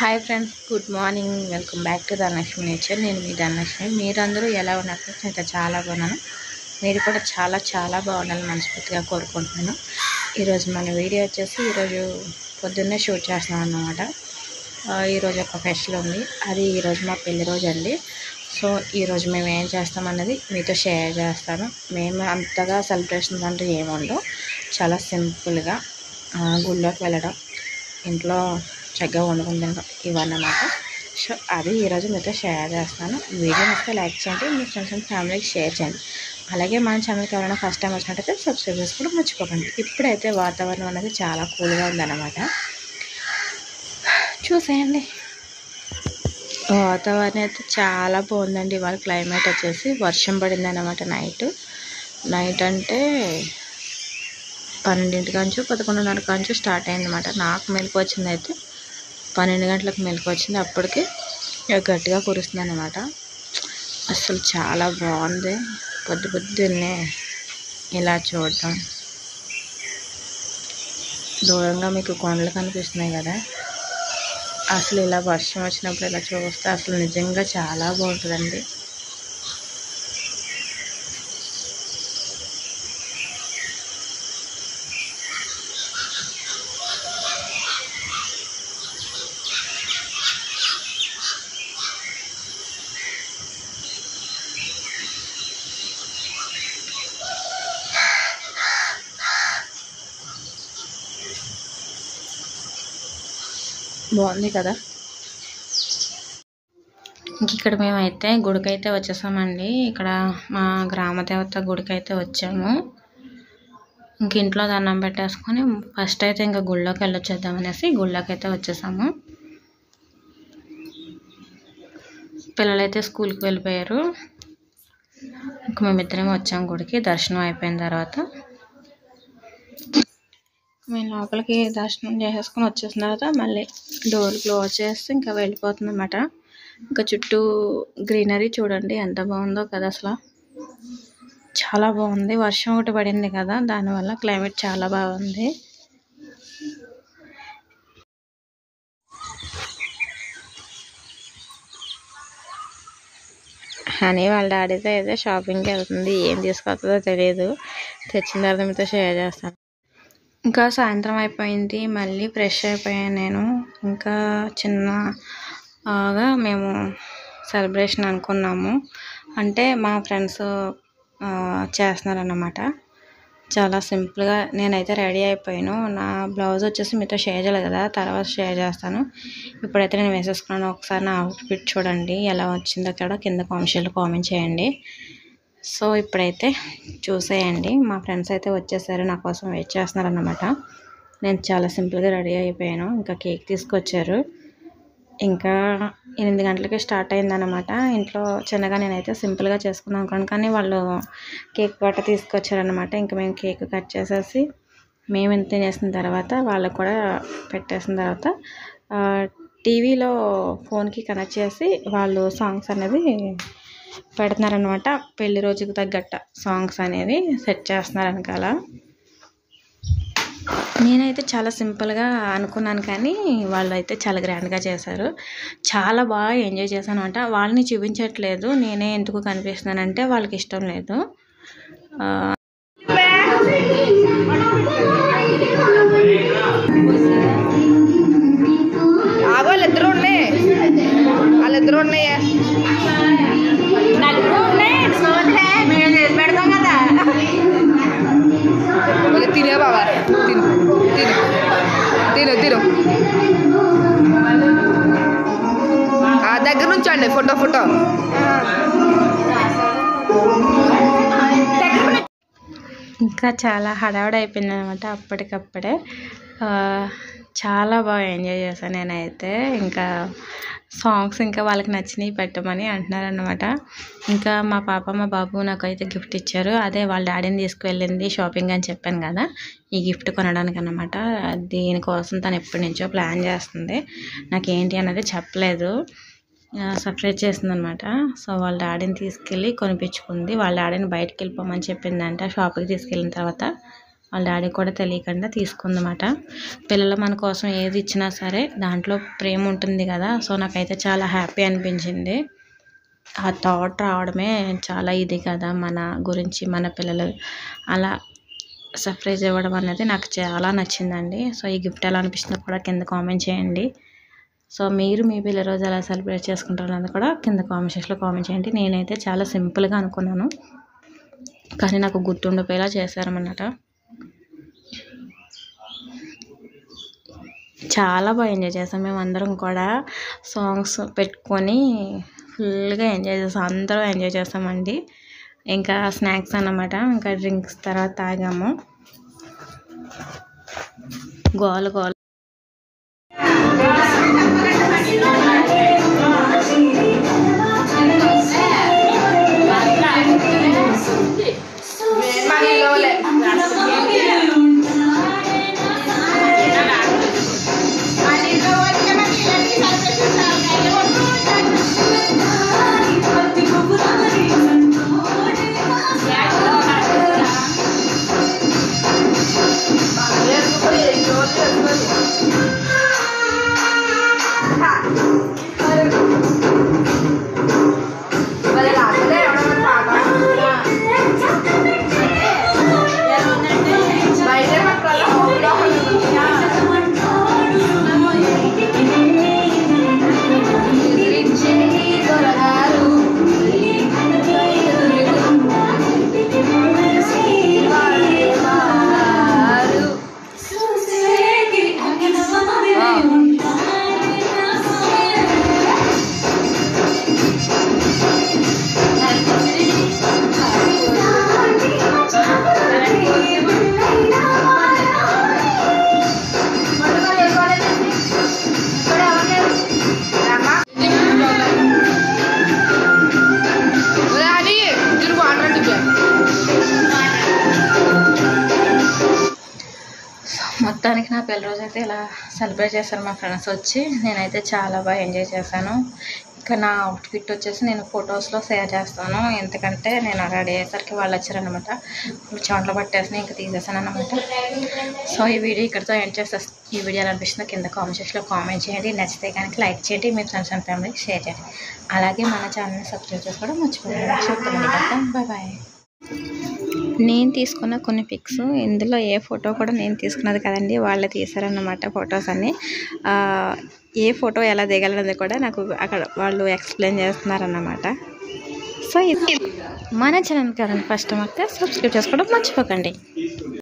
hi friends good morning welcome back to Dhanalakshmi nature నేను మీ ధనలక్ష్మి మీరందరూ ఎలా ఉన్నారు ఫ్రెండ్స్ అయితే చాలా బాగున్నాను మీరు కూడా చాలా చాలా బాగుండాలని మనస్ఫూర్తిగా కోరుకుంటున్నాను ఈరోజు మన వీడియో వచ్చేసి ఈరోజు పొద్దున్నే షూట్ చేస్తున్నాం అన్నమాట ఆ, ఈరోజు ఒక ఫెస్టివల్ ఉంది అది ఈరోజు మా పెళ్లి రోజు అండి సో ఈరోజు మేము ఏం చేస్తామన్నది మీతో షేర్ చేస్తాను మేము అంతగా సెలబ్రేషన్ అంటూ ఏముండవు చాలా సింపుల్గా ఆ, గుళ్ళోకి వెళ్ళడం ఇంట్లో చక్కగా వండుకుని తినడం ఇవన్నమాట సో అది ఈరోజు మీతో షేర్ చేస్తాను వీడియో వస్తే లైక్ చేయండి మీ ఫ్రెండ్స్ అండ్ ఫ్యామిలీకి షేర్ చేయండి అలాగే మన ఛానల్కి ఎవరైనా ఫస్ట్ టైం వచ్చినట్టయితే సబ్స్క్రైబ్ చేసుకోవడం మర్చిపోకండి ఇప్పుడైతే వాతావరణం అనేది చాలా కూల్గా ఉందన్నమాట చూసేయండి వాతావరణం అయితే చాలా బాగుందండి ఇవాళ క్లైమేట్ వచ్చేసి వర్షం పడింది అన్నమాట నైట్ నైట్ అంటే పన్నెండింటి కాంచు పదకొండున్నర కాంచు స్టార్ట్ అయింది అనమాట నాకు మెలకు వచ్చింది అయితే పన్నెండు గంటలకు మెలకు వచ్చింది అప్పటికి ఇక గట్టిగా కురుస్తుంది అనమాట అసలు చాలా బాగుంది పొద్దు పొద్దున్నే ఇలా చూడటం దూరంగా మీకు కొండలు కనిపిస్తున్నాయి కదా అసలు ఇలా వర్షం వచ్చినప్పుడు ఇలా చూస్తే అసలు నిజంగా చాలా బాగుంటుందండి బాగుంది కదా ఇంక ఇక్కడ మేమైతే గుడికైతే వచ్చేసామండి ఇక్కడ మా గ్రామ దేవత గుడికైతే వచ్చాము ఇంక ఇంట్లో దండం పెట్టేసుకొని ఫస్ట్ అయితే ఇంకా గుళ్ళోకి వెళ్ళొచ్చేద్దాం అనేసి గుళ్ళోకి అయితే వచ్చేసాము పిల్లలైతే స్కూల్కి వెళ్ళిపోయారు ఇంక మేమిద్దరం వచ్చాము గుడికి దర్శనం అయిపోయిన తర్వాత మేము లోపలికి దర్శనం చేసేసుకొని వచ్చేసిన తర్వాత మళ్ళీ డోర్ క్లోజ్ చేస్తే ఇంకా వెళ్ళిపోతుంది అనమాట ఇంకా చుట్టూ గ్రీనరీ చూడండి ఎంత బాగుందో కదా అసలు చాలా బాగుంది వర్షం ఒకటి పడింది కదా దానివల్ల క్లైమేట్ చాలా బాగుంది అని వాళ్ళ డాడీతో అయితే షాపింగ్కి వెళ్తుంది ఏం తీసుకొస్తుందో తెలియదు తెచ్చిన తర్వాత మీతో షేర్ చేస్తాను ఇంకా సాయంత్రం అయిపోయింది మళ్ళీ ఫ్రెష్ అయిపోయాను నేను ఇంకా చిన్నగా మేము సెలబ్రేషన్ అనుకున్నాము అంటే మా ఫ్రెండ్స్ చేస్తున్నారన్నమాట చాలా సింపుల్గా నేనైతే రెడీ అయిపోయాను నా బ్లౌజ్ వచ్చేసి మీతో షేర్ చేయలేదు కదా తర్వాత షేర్ చేస్తాను ఇప్పుడైతే నేను వేసేసుకున్నాను ఒకసారి నా అవుట్ఫిట్ చూడండి ఎలా వచ్చిందో కూడా కింద కామెంట్స్లో కామెంట్ చేయండి సో ఇప్పుడైతే చూసేయండి మా ఫ్రెండ్స్ అయితే వచ్చేసారు నా కోసం వెయిట్ చేస్తున్నారు అన్నమాట నేను చాలా సింపుల్గా రెడీ అయిపోయాను ఇంకా కేక్ తీసుకొచ్చారు ఇంకా ఎనిమిది గంటలకి స్టార్ట్ అయిందన్నమాట ఇంట్లో చిన్నగా నేనైతే సింపుల్గా చేసుకుందాం అనుకున్నాను కానీ వాళ్ళు కేక్ గట్ట తీసుకొచ్చారనమాట ఇంకా మేము కేక్ కట్ చేసేసి మేము ఇంత తినేసిన తర్వాత వాళ్ళకు కూడా పెట్టేసిన తర్వాత ఆ, టీవీలో ఫోన్కి కనెక్ట్ చేసి వాళ్ళు సాంగ్స్ అనేది పెడుతున్నారనమాట పెళ్లి రోజుకి తగ్గట్ట సాంగ్స్ అనేవి సెట్ చేస్తున్నారు వెనకాల నేనైతే చాలా సింపుల్గా అనుకున్నాను కానీ వాళ్ళు అయితే చాలా గ్రాండ్గా చేశారు చాలా బాగా ఎంజాయ్ చేశాను అంట వాళ్ళని చూపించట్లేదు నేనే ఎందుకు కనిపిస్తున్నానంటే వాళ్ళకి ఇష్టం లేదు ఆ, ఆగో వాళ్ళిద్దరు ఉన్నాయి వాళ్ళిద్దరు ఉన్నాయా వాళ్ళు తినే బాబా తిను తిను తిను తిను ఆ దగ్గర నుంచి అండి ఫోటో ఫోటో ఇంకా చాలా హడావిడి అయిపోయింది అనమాట అప్పటికప్పుడే ఆ, చాలా బాగా ఎంజాయ్ చేశాను నేనైతే ఇంకా సాంగ్స్ ఇంకా వాళ్ళకి నచ్చినవి పెట్టమని అంటున్నారనమాట ఇంకా మా పాప మా బాబు నాకైతే గిఫ్ట్ ఇచ్చారు అదే వాళ్ళ డాడీని తీసుకువెళ్ళింది షాపింగ్ అని చెప్పాను కదా ఈ గిఫ్ట్ కొనడానికి అనమాట దీనికోసం తను ఎప్పటి నుంచో ప్లాన్ చేస్తుంది నాకేంటి అనేది చెప్పలేదు సర్ప్రైజ్ చేసింది అనమాట సో వాళ్ళ డాడీని తీసుకెళ్ళి కొనిపించుకుంది వాళ్ళ డాడీని బయటకు వెళ్ళిపోమని చెప్పిందంట షాప్కి తీసుకెళ్ళిన తర్వాత వాళ్ళ డాడీ కూడా తెలియకుండా తీసుకుందన్నమాట పిల్లలు మన కోసం ఏది ఇచ్చినా సరే దాంట్లో ప్రేమ ఉంటుంది కదా సో నాకైతే చాలా హ్యాపీ అనిపించింది ఆ థాట్ రావడమే చాలా ఇది కదా మన గురించి మన పిల్లలు అలా సర్ప్రైజ్ ఇవ్వడం అనేది నాకు చాలా నచ్చిందండి సో ఈ గిఫ్ట్ ఎలా అనిపిస్తుందో కూడా కింద కామెంట్ చేయండి సో మీరు మీ పిల్లల రోజు ఎలా సెలబ్రేట్ చేసుకుంటారో అన్నది కూడా కింద కామెంట్ సెక్షన్లో కామెంట్ చేయండి నేనైతే చాలా సింపుల్గా అనుకున్నాను కానీ నాకు గుర్తుండిపోయేలా చేశారన్నమాట చాలా బాగా ఎంజాయ్ చేసాం మేము అందరం కూడా సాంగ్స్ పెట్టుకొని ఫుల్గా ఎంజాయ్ చేసాం అందరం ఎంజాయ్ చేసామండి ఇంకా స్నాక్స్ అన్నమాట ఇంకా డ్రింక్స్ తర్వాత తాగాము గోల గోల మొత్తానికి నా పెళ్లి రోజు అయితే ఇలా సెలబ్రేట్ చేశారు మా ఫ్రెండ్స్ వచ్చి నేనైతే చాలా బాగా ఎంజాయ్ చేశాను ఇంకా నా అవుట్ఫిట్ వచ్చేసి నేను ఫొటోస్లో షేర్ చేస్తాను ఎందుకంటే నేను రెడీ అయ్యేసరికి వాళ్ళు వచ్చారనమాట చెమటలు పట్టేసి ఇంకా తీసేసాను అనమాట సో ఈ వీడియో ఇక్కడితో ఎండ్ చేసేస్తాను ఈ వీడియో ఎలా అనిపిస్తుందో కింద కామెంట్ సెక్షన్లో కామెంట్ చేయండి నచ్చితే కనుక లైక్ చేయండి మీ ఫ్రెండ్స్ అండ్ ఫ్యామిలీకి షేర్ చేయండి అలాగే మన ఛానల్ని సబ్స్క్రైబ్ చేసుకోవడం మర్చిపోకండి చెప్తాను బాయ్ బాయ్ నేను తీసుకున్న కొన్ని పిక్స్ ఇందులో ఏ ఫోటో కూడా నేను తీసుకున్నది కదండి వాళ్ళే తీశారన్నమాట ఫొటోస్ అన్ని ఆ, ఏ ఫోటో ఎలా దిగాలన్నది కూడా నాకు అక్కడ వాళ్ళు ఎక్స్ప్లెయిన్ చేస్తున్నారన్నమాట సో ఇది మన ఛానల్ కదండి ఫస్ట్ అయితే సబ్స్క్రైబ్ చేసుకోవడం మర్చిపోకండి